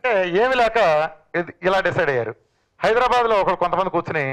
అంటే ఏమి లేక ఇది- ఇలా డిసైడ్ అయ్యారు హైదరాబాద్లో ఒకరు కొంతమంది కూర్చుని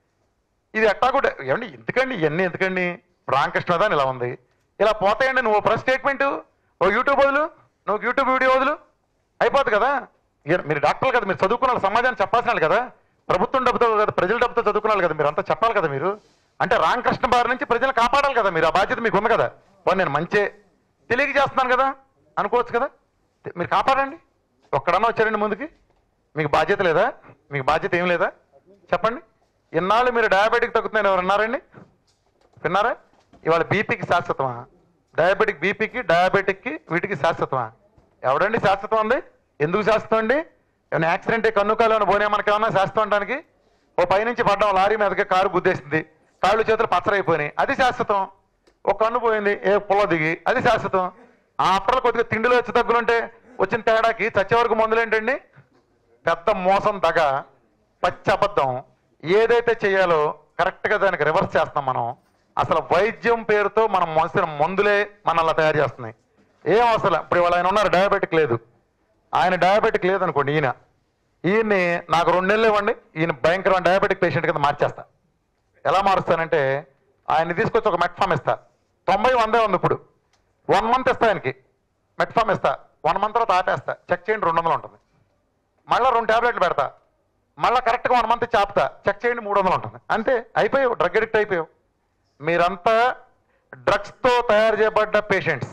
ఇది ఎట్టా కూడా ఏమండి ఎందుకండి ఇవన్నీ ఎందుకండి రామకృష్ణదాని ఇలా ఉంది ఇలా పోతాయండి నువ్వు ప్రెస్ స్టేట్మెంట్ ఓ యూట్యూబ్ వదులు నువ్వు యూట్యూబ్ వీడియో వదులు అయిపోతుంది కదా ఇక మీరు డాక్టర్లు కదా మీరు చదువుకున్న వాళ్ళు సమాజాన్ని చెప్పాల్సిన వాళ్ళు కదా ప్రభుత్వం డబ్బుతో కదా ప్రజల డబ్బుతో చదువుకున్న వాళ్ళు కదా మీరు అంతా చెప్పాలి కదా మీరు అంటే రామకృష్ణ బారి నుంచి ప్రజలను కాపాడాలి కదా మీరు ఆ బాధ్యత మీకు ఉంది కదా పోనీ నేను మంచే తెలియక చేస్తున్నాను కదా అనుకోవచ్చు కదా మీరు కాపాడండి ఒక్కడన్నా వచ్చారండి ముందుకి మీకు బాధ్యత లేదా మీకు బాధ్యత ఏం లేదా చెప్పండి ఇన్నాళ్ళు మీరు డయాబెటిక్ తగ్గుతుందని ఎవరు అన్నారండి విన్నారా ఇవాళ బీపీకి శాశ్వతమా డయాబెటిక్ బీపీకి డయాబెటిక్కి వీటికి శాశ్వతమా ఎవడండి శాశ్వతం ఉంది ఎందుకు శాశ్వతం అండి ఏమైనా యాక్సిడెంట్ కన్ను కాలు ఏమైనా పోనీ మనకి ఏమన్నా శాశ్వతం అంటానికి ఓ పైనుంచి పడ్డం లారీ మీదకి కారు గుద్దేసింది కాళ్ళు చేతులు పచ్చరైపోయినాయి అది శాశ్వతం ఒక కన్ను పోయింది ఏ పుల్ల దిగి అది శాశ్వతం ఆ అప్పట్లో కొద్దిగా తిండిలో వచ్చి తగ్గులుంటే వచ్చిన తేడాకి చచ్చే వరకు మందులేంటండి పెద్ద మోసం దగ పచ్చి అబద్ధం ఏదైతే చేయాలో కరెక్ట్గా దానికి రివర్స్ చేస్తున్నాం మనం అసలు వైద్యం పేరుతో మనం మోసిన మందులే మనల్ని తయారు చేస్తున్నాయి ఏం అసలు ఇప్పుడు ఇవాళ ఆయన ఉన్నారు డయాబెటిక్ లేదు ఆయన డయాబెటిక్ లేదనుకోండి ఈయన ఈయన్ని నాకు రెండు నెలలు ఇవ్వండి ఈయన భయంకరమైన డయాబెటిక్ పేషెంట్ కింద మార్చేస్తా ఎలా మారుస్తానంటే ఆయన్ని తీసుకొచ్చి ఒక మెట్ఫామ్ ఇస్తా తొంభై వందే ఉంది ఇప్పుడు వన్ మంత్ ఇస్తా ఆయనకి మెట్ఫామ్ ఇస్తా వన్ మంత్ తర్వాత ఆపేస్తా చెక్ చేయండి రెండు వందలు ఉంటుంది మళ్ళీ రెండు టాబ్లెట్లు పెడతా మళ్ళీ కరెక్ట్గా వన్ మంత్ చాపుతా చెక్ చేయండి మూడు వందలు ఉంటుంది అంతే అయిపోయావు డ్రగ్ అడిక్ట్ అయిపోయావు మీరంతా డ్రగ్స్తో తయారు చేయబడ్డ పేషెంట్స్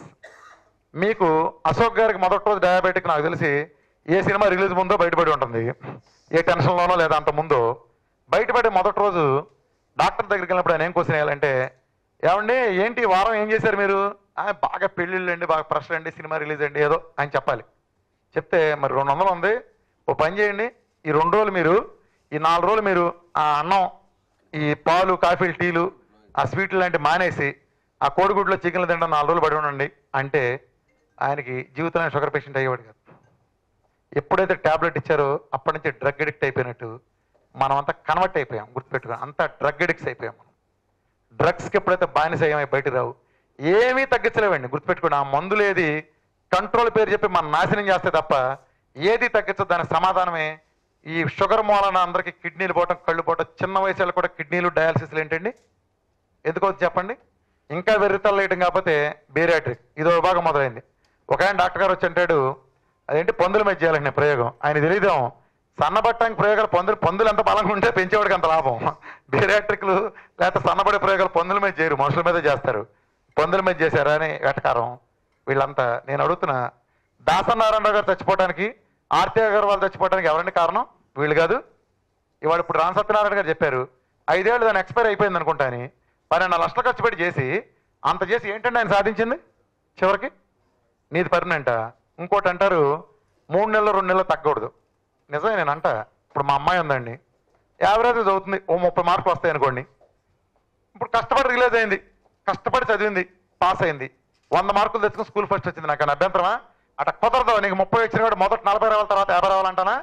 మీకు అశోక్ గారికి మొదటి రోజు డయాబెటిక్ నాకు తెలిసి ఏ సినిమా రిలీజ్ ముందో బయటపడి ఉంటుంది ఏ టెన్షన్లోనో లేదా అంత ముందో బయటపడే మొదటి రోజు డాక్టర్ దగ్గరికి వెళ్ళినప్పుడు ఆయన ఏం క్వశ్చన్ వేయాలంటే ఏమండి ఏంటి ఈ వారం ఏం చేశారు మీరు "ఆ, బాగా పెళ్ళిళ్ళు అండి బాగా ప్రెషర్ అండి సినిమా రిలీజ్ అండి ఏదో అని చెప్పాలి చెప్తే మరి రెండు వందలు ఉంది ఓ పని చేయండి ఈ రెండు రోజులు మీరు ఈ నాలుగు రోజులు మీరు ఆ అన్నం ఈ పాలు కాఫీలు టీలు ఆ స్వీట్లు లాంటివి మానేసి ఆ కోడిగుడ్లో చికెన్లు తినడం నాలుగు రోజులు పడి ఉండండి అంటే ఆయనకి జీవితంలో షుగర్ పేషెంట్ అయ్యేవాడు కాదు ఎప్పుడైతే టాబ్లెట్ ఇచ్చారో అప్పటి నుంచి డ్రగ్ అడిక్ట్ అయిపోయినట్టు మనం అంతా కన్వర్ట్ అయిపోయాం గుర్తుపెట్టుకుని అంతా డ్రగ్ అడిక్ట్స్ అయిపోయాం మనం డ్రగ్స్కి ఎప్పుడైతే బానిస అయ్యామో బయటకు రావు ఏమీ తగ్గించలేవండి గుర్తుపెట్టుకోండి ఆ మందులు ఏది కంట్రోల్ పేరు చెప్పి మనం నాశనం చేస్తే తప్ప ఏది తగ్గించదు దానికి సమాధానమే ఈ షుగర్ మూలన అందరికీ కిడ్నీలు పోవటం కళ్ళు పోవటం చిన్న వయసులో కూడా కిడ్నీలు డయాలసిస్లు ఏంటండి ఎందుకో చెప్పండి ఇంకా వెర్రితలు వేయటం కాకపోతే బేరియాట్రిక్ ఇదో భాగం మొదలైంది ఒక ఆయన డాక్టర్ గారు వచ్చి అంటాడు అదేంటి పందుల మీద చేయాలండి ప్రయోగం ఆయన తెలియదేమో సన్నబట్టడానికి ప్రయోగాలు పందులు పందులు ఎంత బలంగా ఉంటే పెంచేవాడికి అంత లాభం బేరియాట్రిక్లు లేకపోతే సన్నబడే ప్రయోగాలు పందుల మీద చేయరు మనుషుల మీద చేస్తారు పందుల మీద చేశారా అని వెటకారం వీళ్ళంతా నేను అడుగుతున్నా దాసనారాయణరావు గారు చచ్చిపోవడానికి ఆర్తి అగర్వాల్ చచ్చిపోవడానికి ఎవరండి కారణం వీళ్ళు కాదు ఇవాళ ఇప్పుడు రామ్ సత్యనారాయణ గారు చెప్పారు ఐదేళ్ళు దాని ఎక్స్పైర్ అయిపోయింది అనుకుంటా అని పన్నెండు లక్షలు ఖర్చు పెట్టి చేసి అంత చేసి ఏంటంటే ఆయన సాధించింది చివరికి నీది పర్మనెంటా ఇంకోటి అంటారు మూడు నెలలు రెండు నెలలు తగ్గకూడదు నిజమే నేను అంట ఇప్పుడు మా అమ్మాయి ఉందండి యావరేజ్ చదువుతుంది ఓ ముప్పై మార్కులు వస్తాయి అనుకోండి ఇప్పుడు కష్టపడి రిలీజ్ అయింది కష్టపడి చదివింది పాస్ అయింది వంద మార్కులు తెచ్చుకుని స్కూల్ ఫస్ట్ వచ్చింది నాకు అని అభ్యంతరమా అట కుదరదు నీకు ముప్పై వచ్చిన కూడా మొదట నలభై రావాలి తర్వాత యాభై రావాలంటానా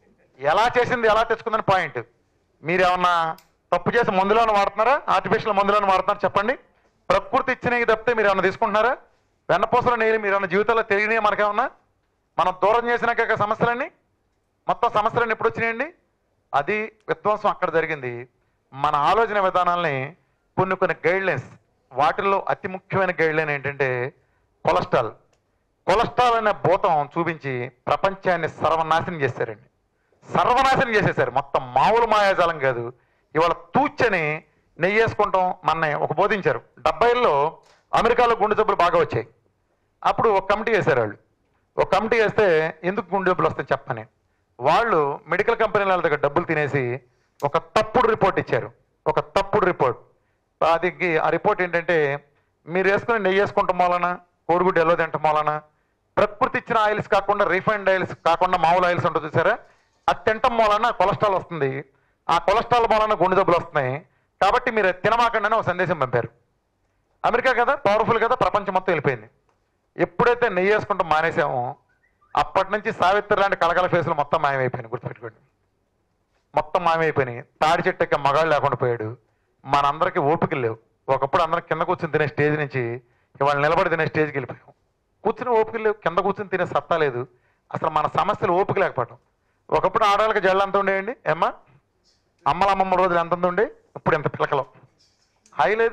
ఎలా చేసింది ఎలా తెచ్చుకుందని పాయింట్ మీరేమన్నా తప్పు చేసి మందులను వాడుతున్నారా ఆర్టిఫిషియల్ మందులను వాడుతున్నారా చెప్పండి ప్రకృతి ఇచ్చినవి తప్పితే మీరు ఏమన్నా తీసుకుంటున్నారా వెన్నపూసలు నీళ్ళు మీరు ఏమన్నా జీవితంలో తెలియనివి మనకేమన్నా మనం దూరం చేసినాక సమస్యలన్నీ మొత్తం సమస్యలన్నీ ఎప్పుడు వచ్చినాయండి అది విధ్వంసం అక్కడ జరిగింది మన ఆలోచన విధానాల్ని కొన్ని కొన్ని గైడ్లైన్స్ వాటిల్లో అతి ముఖ్యమైన గైడ్లైన్ ఏంటంటే కొలెస్ట్రాల్ కొలెస్ట్రాల్ అనే భూతం చూపించి ప్రపంచాన్ని సర్వనాశనం చేశారండి సర్వనాశనం చేసేశారు మొత్తం మామూలు మాయాజాలం కాదు ఇవాళ తూచని నెయ్యి వేసుకుంటాం మన ఒక బోధించారు డెబ్బైల్లో అమెరికాలో గుండె జబ్బులు బాగా వచ్చాయి అప్పుడు ఒక కమిటీ వేశారు వాళ్ళు ఒక కమిటీ వేస్తే ఎందుకు గుండె జబ్బులు వస్తాయి చెప్పని వాళ్ళు మెడికల్ కంపెనీల వాళ్ళ దగ్గర డబ్బులు తినేసి ఒక తప్పుడు రిపోర్ట్ ఇచ్చారు ఒక తప్పుడు రిపోర్ట్ అది ఆ రిపోర్ట్ ఏంటంటే మీరు వేసుకుని నెయ్యి వేసుకుంటాం వలన కోడిగుడ్డు ఎల్లో తింటాం వలన ప్రకృతి ఇచ్చిన ఆయిల్స్ కాకుండా రిఫైన్డ్ ఆయిల్స్ కాకుండా మామూలు ఆయిల్స్ ఉంటుంది చూసారా అది తినటం వలన కొలెస్ట్రాల్ వస్తుంది ఆ కొలెస్ట్రాల్ వలన గుండె జబ్బులు వస్తున్నాయి కాబట్టి మీరు అది తినమాకండి అని ఒక సందేశం పంపారు అమెరికా కదా పవర్ఫుల్ కదా ప్రపంచం మొత్తం వెళ్ళిపోయింది ఎప్పుడైతే నెయ్యి వేసుకుంటాం మానేసామో అప్పటి నుంచి సావిత్రి లాంటి కలకల ఫేసులు మొత్తం మాయమైపోయినాయి గుర్తుపెట్టుకోండి మొత్తం మాయమైపోయినాయి తాడి చెట్టు ఎక్క మగాళ్ళు లేకుండా పోయాడు మనందరికీ ఓపికలు లేవు ఒకప్పుడు అందరం కింద కూర్చొని తినే స్టేజ్ నుంచి ఇవాళ నిలబడి తినే స్టేజ్కి వెళ్ళిపోయాం కూర్చుని ఓపికలు లేవు కింద కూర్చొని తినే సత్తా లేదు అసలు మన సమస్యలు ఓపిక లేకపోవటం ఒకప్పుడు ఆడవాళ్ళకి జల్లు ఎంత ఉండేయండి ఏమ్మా అమ్మల అమ్మమ్మ రోజులు ఎంత ఉండే ఇప్పుడు ఎంత పిలకలం హాయి లేదు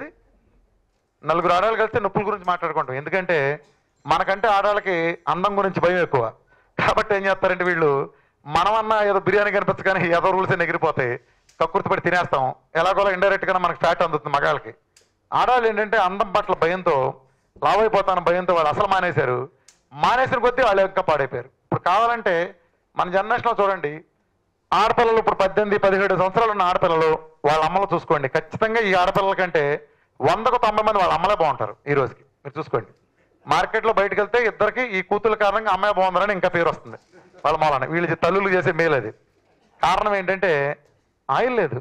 నలుగురు ఆడవాళ్ళు కలిస్తే నొప్పుల గురించి మాట్లాడుకుంటాం ఎందుకంటే మనకంటే ఆడవాళ్ళకి అందం గురించి భయం ఎక్కువ కాబట్టి ఏం చేస్తారంటే వీళ్ళు మనమన్నా ఏదో బిర్యానీ కనిపించగానే ఏదో రూల్స్ ఎగిరిపోతాయి కక్కుర్తి పడి తినేస్తాం ఎలాగోలా ఇండైరెక్ట్ గా మనకి ఫ్యాట్ అందుతుంది మగాళ్ళకి ఆడవాళ్ళు ఏంటంటే అందం పట్ల భయంతో లావైపోతాను భయంతో వాళ్ళు అసలు మానేశారు మానేసిన కొద్దీ వాళ్ళు ఇంకా పాడైపోయారు ఇప్పుడు కావాలంటే మన జనరేషన్లో చూడండి ఆడపిల్లలు ఇప్పుడు పద్దెనిమిది పదిహేడు సంవత్సరాలు ఉన్న ఆడపిల్లలు వాళ్ళ అమ్మలు చూసుకోండి ఖచ్చితంగా ఈ ఆడపిల్లల కంటే వందకు తొంభై మంది వాళ్ళ అమ్మలే బాగుంటారు ఈ రోజుకి మీరు చూసుకోండి మార్కెట్లో బయటకు వెళ్తే ఇద్దరికి ఈ కూతుల కారణంగా అమ్మాయి బాగుందని ఇంకా పేరు వస్తుంది వాళ్ళ మూలన వీళ్ళు తల్లులు చేసే మేలు అది కారణం ఏంటంటే ఆయిల్ లేదు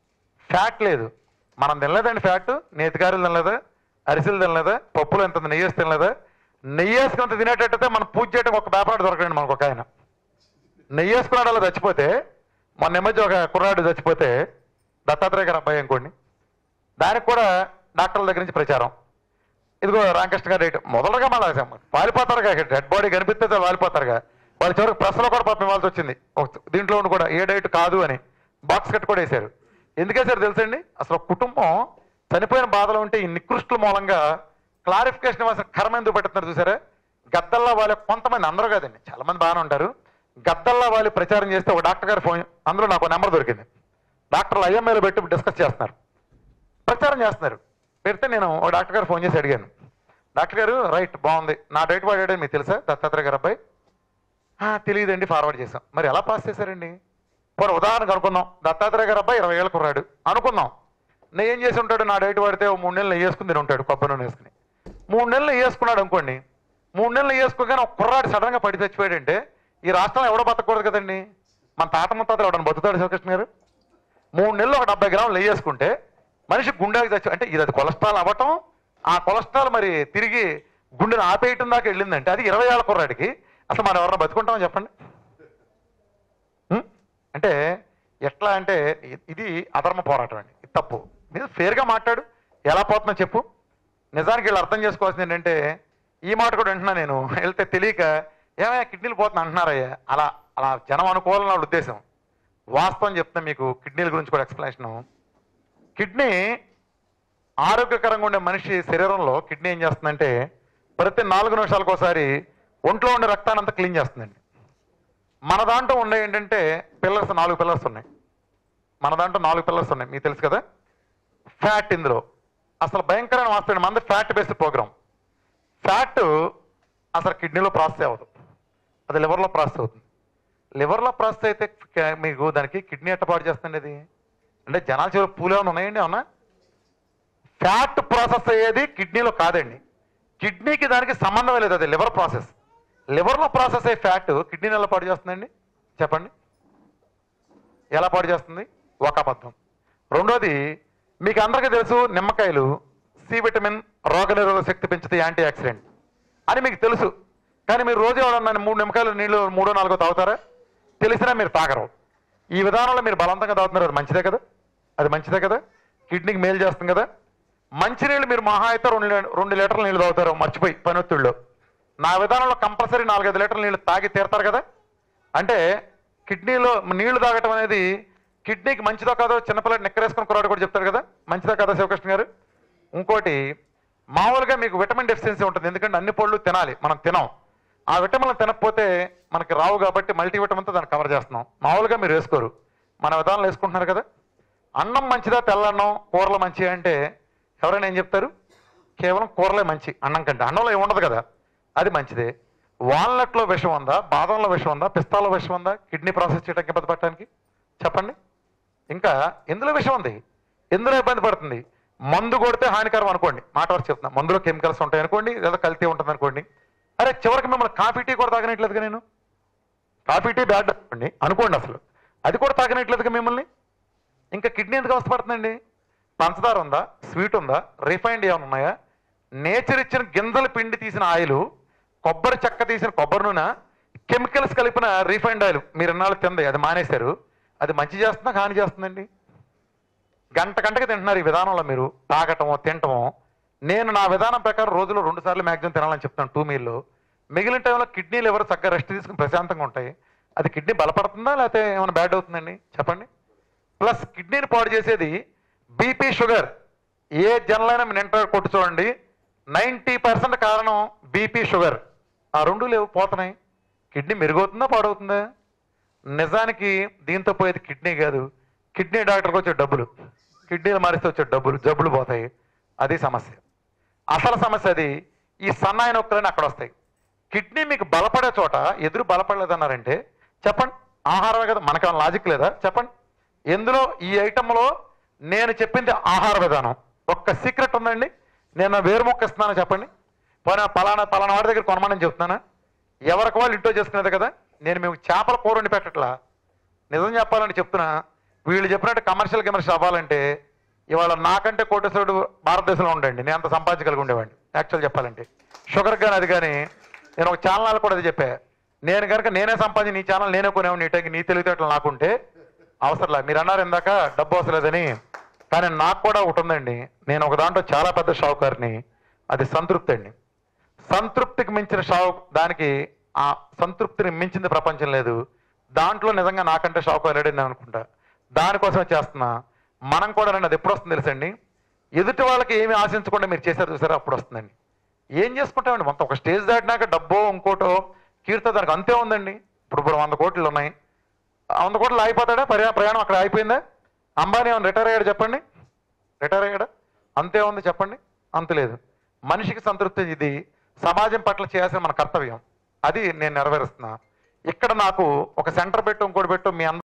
ఫ్యాట్ లేదు మనం తినలేదండి ఫ్యాట్ నేతిగారులు తినలేదా అరిసెలు తినలేదా పప్పులు ఎంత నెయ్యి వేసి తినలేదా నెయ్యి వేసుకున్నంత తినేటట్టయితే మనం పూజ చేయడం ఒక పేపర్ దొరకండి మనకు ఒక ఆయన నెయ్యి వేసుకున్నాడు అలా చచ్చిపోతే మొన్న ఈ మధ్య ఒక కుర్రాడు చచ్చిపోతే దత్తాత్రేయ గారు అబ్బాయి అనుకోండి దానికి కూడా డాక్టర్ల దగ్గర నుంచి ప్రచారం ఇదిగో రామకృష్ణ గారు రేటు మొదలుగా మళ్ళీ వాలిపోతారుగా డెడ్ బాడీ కనిపిస్తే చాలు వాలిపోతారుగా వాళ్ళ చివరికి ప్రెస్లో కూడా పాపం ఇవ్వాల్సి వచ్చింది ఒక- దీంట్లో ఉండి కూడా ఏ డైట్ కాదు అని బాక్స్ కట్ కూడా వేశారు ఎందుకేసారు తెలుసండి అసలు ఒక కుటుంబం చనిపోయిన బాధలో ఉంటే ఈ నికృష్టుల మూలంగా క్లారిఫికేషన్ ఇవ్వాల్సిన కర్మ ఎందుకు పెట్టుతున్నారు చూసారా గద్దల్లా వాళ్ళ కొంతమంది అందరూ కాదండి చాలా మంది బాగానే ఉంటారు గద్దల్లా వాళ్ళు ప్రచారం చేస్తే ఒక డాక్టర్ గారు ఫోన్ అందులో నాకు నెంబర్ దొరికింది డాక్టర్లు ఐఎంఏలో పెట్టి డిస్కస్ చేస్తున్నారు ప్రచారం చేస్తున్నారు పెడితే నేను ఓ డాక్టర్ గారు ఫోన్ చేసి అడిగాను డాక్టర్ గారు రైట్ బాగుంది నా డైట్ వాడాడని మీకు తెలుసా దత్తాత్రేయ గారు అబ్బాయి "ఆ, తెలియదండి ఫార్వర్డ్ చేశాం మరి ఎలా పాస్ చేశారండి పోనీ ఉదాహరణకు అనుకుందాం దత్తాత్రేయ గారు అబ్బాయి ఇరవై ఏళ్ళకు కుర్రాడు అనుకుందాం నెయ్యి ఏం చేసి ఉంటాడు నా డైట్ వాడితే ఓ మూడు నెలలు నెయ్యి వేసుకుని తిని ఉంటాడు కొబ్బరి నూనె వేసుకుని మూడు నెలలు నెయ్యి వేసుకున్నాడు అనుకోండి మూడు నెలలు నెయ్యి వేసుకోగానే ఒక కుర్రాడు సడన్ గా పడి చచ్చిపోయాడంటే ఈ రాష్ట్రంలో ఎవడో బతకూడదు కదండి మన తాత ముత్తాతలు ఎవడని బతుకుతాడు శివకృష్ణ గారు మూడు నెలలు ఒక డెబ్బై గ్రాములు నెయ్యి వేసుకుంటే మనిషి గుండెకి తెచ్చి అంటే ఇది అది కొలెస్ట్రాల్ అవ్వటం ఆ కొలెస్ట్రాల్ మరి తిరిగి గుండెని ఆపేయటం దాకా వెళ్ళిందంటే అది ఇరవై ఏళ్ళ కుర్రాడికి అసలు మనం ఎవరన్నా బతుకుంటామని చెప్పండి ఉం? అంటే ఎట్లా అంటే ఇ- ఇది అధర్మ పోరాటం అండి ఇది తప్పు మీరు ఫేర్గా మాట్లాడు ఎలా పోతుందో చెప్పు నిజానికి వీళ్ళు అర్థం చేసుకోవాల్సింది ఏంటంటే ఈ మాట కూడా వింటున్నా నేను వెళ్తే తెలియక ఏమయ్యా కిడ్నీలు పోతుంది అంటున్నారయ్యా అలా అలా జనం అనుకోవాలని నా ఉద్దేశం వాస్తవం చెప్తున్నా మీకు కిడ్నీల గురించి కూడా ఎక్స్ప్లెనేషన్ కిడ్నీ ఆరోగ్యకరంగా ఉండే మనిషి శరీరంలో కిడ్నీ ఏం చేస్తుందంటే ప్రతి నాలుగు నిమిషాలకు ఒకసారి ఒంట్లో ఉండే రక్తాన్ని అంతా క్లీన్ చేస్తుందండి మన దాంట్లో ఉండే ఏంటంటే పిల్లర్స్ నాలుగు పిల్లర్స్ ఉన్నాయి మన దాంట్లో నాలుగు పిల్లర్స్ ఉన్నాయి మీకు తెలుసు కదా ఫ్యాట్ ఇందులో అసలు భయంకరమైన వాస్తవం మంది ఫ్యాట్ బేస్డ్ ప్రోగ్రామ్ ఫ్యాట్ అసలు కిడ్నీలో ప్రాసెస్ అవ్వదు అది లివర్లో ప్రాసెస్ అవుతుంది లివర్లో ప్రాసెస్ అయితే క- మీకు దానికి కిడ్నీ ఎట్ట పాడు చేస్తుంది అది అంటే జనాల చివరి పూలు ఏమైనా ఉన్నాయండి అవునా ఫ్యాట్ ప్రాసెస్ అయ్యేది కిడ్నీలో కాదండి కిడ్నీకి దానికి సంబంధం లేదు అది లివర్ ప్రాసెస్ లివర్లో ప్రాసెస్ అయ్యే ఫ్యాట్ కిడ్నీని ఎలా పాడు చేస్తుందండి చెప్పండి ఎలా పాడు చేస్తుంది ఒక అబద్ధం రెండోది మీకు అందరికీ తెలుసు నిమ్మకాయలు సి విటమిన్ రోగనిరోధక శక్తి పెంచుతాయి యాంటీ ఆక్సిడెంట్ అని మీకు తెలుసు కానీ మీరు రోజు ఎవరన్నా మూడు నిమ్మకాయలు నీళ్లు మూడో నాలుగో తాగుతారా తెలిసినా మీరు తాగరు ఈ విధానంలో మీరు బలవంతంగా తాగుతున్నారు అది మంచిదే కదా అది మంచిదే కదా కిడ్నీకి మేలు చేస్తుంది కదా మంచినీళ్ళు మీరు మహా అయితే రెండు లీ- రెండు లీటర్ల నీళ్ళు తాగుతారు మర్చిపోయి పనొత్తుళ్ళు నా విధానంలో కంపల్సరీ నాలుగైదు లీటర్ల నీళ్ళు తాగి తీరుతారు కదా అంటే కిడ్నీలో నీళ్లు తాగటం అనేది కిడ్నీకి మంచిదో కాదో చిన్నపిల్లడు నిక్కరేసుకుని కురాడు కూడా చెప్తారు కదా మంచిదో కదా శివకృష్ణ గారు ఇంకోటి మామూలుగా మీకు విటమిన్ డెఫిషియన్సీ ఉంటుంది ఎందుకంటే అన్ని పళ్ళు తినాలి మనం తినాం ఆ విటమిన్లు తినకపోతే మనకి రావు కాబట్టి మల్టీ విటమిన్తో దాన్ని కవర్ చేస్తున్నాం మామూలుగా మీరు వేసుకోరు మన విధానంలో వేసుకుంటున్నారు కదా అన్నం మంచిదా తెల్లన్నం కూరలు మంచి అంటే ఎవరైనా ఏం చెప్తారు కేవలం కూరలే మంచి అన్నం కంటే అన్నంలో ఏమి ఉండదు కదా అది మంచిదే వాల్నట్లో విషం ఉందా బాదంలో విషం ఉందా పిస్తాలో విషం ఉందా కిడ్నీ ప్రాసెస్ చేయడానికి ఇబ్బంది పడటానికి చెప్పండి ఇంకా ఎందులో విషం ఉంది ఎందులో ఇబ్బంది పడుతుంది మందు కొడితే హానికరం అనుకోండి మాట వరకు చెప్తున్నా మందులో కెమికల్స్ ఉంటాయి అనుకోండి లేదా కల్తీ ఉంటుంది అనుకోండి అరే చివరికి మిమ్మల్ని కాఫీ టీ కూడా తాగనట్లేదుగా నేను కాఫీ టీ బ్యాడ్ అనుకోండి అనుకోండి అసలు అది కూడా తాగనట్లేదుగా మిమ్మల్ని ఇంకా కిడ్నీ ఎందుకు అవస్థపడుతుందండి పంచదార ఉందా స్వీట్ ఉందా రిఫైండ్ ఏమైనా ఉన్నాయా నేచర్ ఇచ్చిన గింజల పిండి తీసిన ఆయిల్ కొబ్బరి చెక్క తీసిన కొబ్బరి నూనె కెమికల్స్ కలిపిన రీఫైండ్ ఆయిల్ మీరు ఇన్నాళ్ళు తింది అది మానేశారు అది మంచి చేస్తుందా హాని చేస్తుందండి గంట గంటకి తింటున్నారు ఈ విధానంలో మీరు తాగటమో తినటమో నేను నా విధానం ప్రకారం రోజులో రెండు సార్లు మ్యాక్సిమం తినాలని చెప్తాను టూ మీల్లో మిగిలిన టైంలో కిడ్నీ లివర్ చక్కగా రెస్ట్ తీసుకుని ప్రశాంతంగా ఉంటాయి అది కిడ్నీ బలపడుతుందా లేకపోతే ఏమైనా బ్యాడ్ అవుతుందండి చెప్పండి ప్లస్ కిడ్నీని పాడు చేసేది బీపీ షుగర్ ఏ జనలైనా మీరు ఇంటర్ కొట్టు చూడండి నైంటీ పర్సెంట్ కారణం బీపీ షుగర్ ఆ రెండు లేవు పోతున్నాయి కిడ్నీ మెరుగవుతుందా పాడవుతుందా నిజానికి దీంతో పోయేది కిడ్నీ కాదు కిడ్నీ డాక్టర్కి వచ్చే డబ్బులు కిడ్నీలు మారిస్తే వచ్చే డబ్బులు జబ్బులు పోతాయి అది సమస్య అసలు సమస్య అది ఈ సన్నాయి నొక్కులని అక్కడ వస్తాయి కిడ్నీ మీకు బలపడే చోట ఎదురు బలపడలేదన్నారంటే చెప్పండి ఆహారమే కదా మనకేమైనా లాజిక్ లేదా చెప్పండి ఎందులో ఈ ఐటెంలో నేను చెప్పింది ఆహార విధానం ఒక్క సీక్రెట్ ఉందండి నేను వేరు మొక్క ఇస్తున్నాను చెప్పండి పోనీ పలానా పలానా వాడి దగ్గర కొనమని చెప్తున్నానా ఎవరికి వాళ్ళు ఇంట్లో చేసుకునేది కదా నేను మీకు చేపల కూర వండి పెట్టట్లా నిజం చెప్పాలని చెప్తున్నా వీళ్ళు చెప్పినట్టు కమర్షియల్ కమర్షియల్ అవ్వాలంటే ఇవాళ నాకంటే కోటేశ్వరుడు భారతదేశంలో ఉండండి నేను అంత సంపాదించగలిగి ఉండేవాడిని యాక్చువల్ చెప్పాలంటే షుగర్ కానీ అది కానీ నేను ఒక ఛానల్ కూడా అది చెప్పా నేను కనుక నేనే సంపాదించి నీ ఛానల్ నేనే కొనేవాడిని నీ టైంకి నీ తెలివితేటలు నాకుంటే అవసరంలా మీరు అన్నారు ఇందాక డబ్బు అవసరం లేదని కానీ నాకు కూడా ఒకటి ఉందండి నేను ఒక దాంట్లో చాలా పెద్ద షావుకారిని అది సంతృప్తి అండి సంతృప్తికి మించిన షావు దానికి ఆ సంతృప్తిని మించింది ప్రపంచం లేదు దాంట్లో నిజంగా నాకంటే షాక్ వెళ్ళాడు నేను అనుకుంటా దానికోసమే చేస్తున్నా మనం కూడా రండి అది ఎప్పుడు వస్తుంది తెలుసండి ఎదుటి వాళ్ళకి ఏమి ఆశించకుండా మీరు చేశారు చూసారా అప్పుడు వస్తుందండి ఏం చేసుకుంటామండి మొత్తం ఒక స్టేజ్ దాటినాక డబ్బో ఇంకోటో కీర్త దానికి అంతే ఉందండి ఇప్పుడు ఇప్పుడు వంద కోట్లు ఉన్నాయి ఆ వంద కోట్లు ఆగిపోతాడా ప్రయా ప్రయాణం అక్కడ అయిపోయిందా అంబానీ ఏమైనా రిటైర్ అయ్యాడు చెప్పండి రిటైర్ అయ్యాడా అంతే ఉంది చెప్పండి అంత లేదు మనిషికి సంతృప్తి ఇది సమాజం పట్ల చేయాల్సిన మన కర్తవ్యం అది నేను నెరవేరుస్తున్నా ఇక్కడ నాకు ఒక సెంటర్ పెట్టు ఇంకోటి పెట్టు మీ అందరూ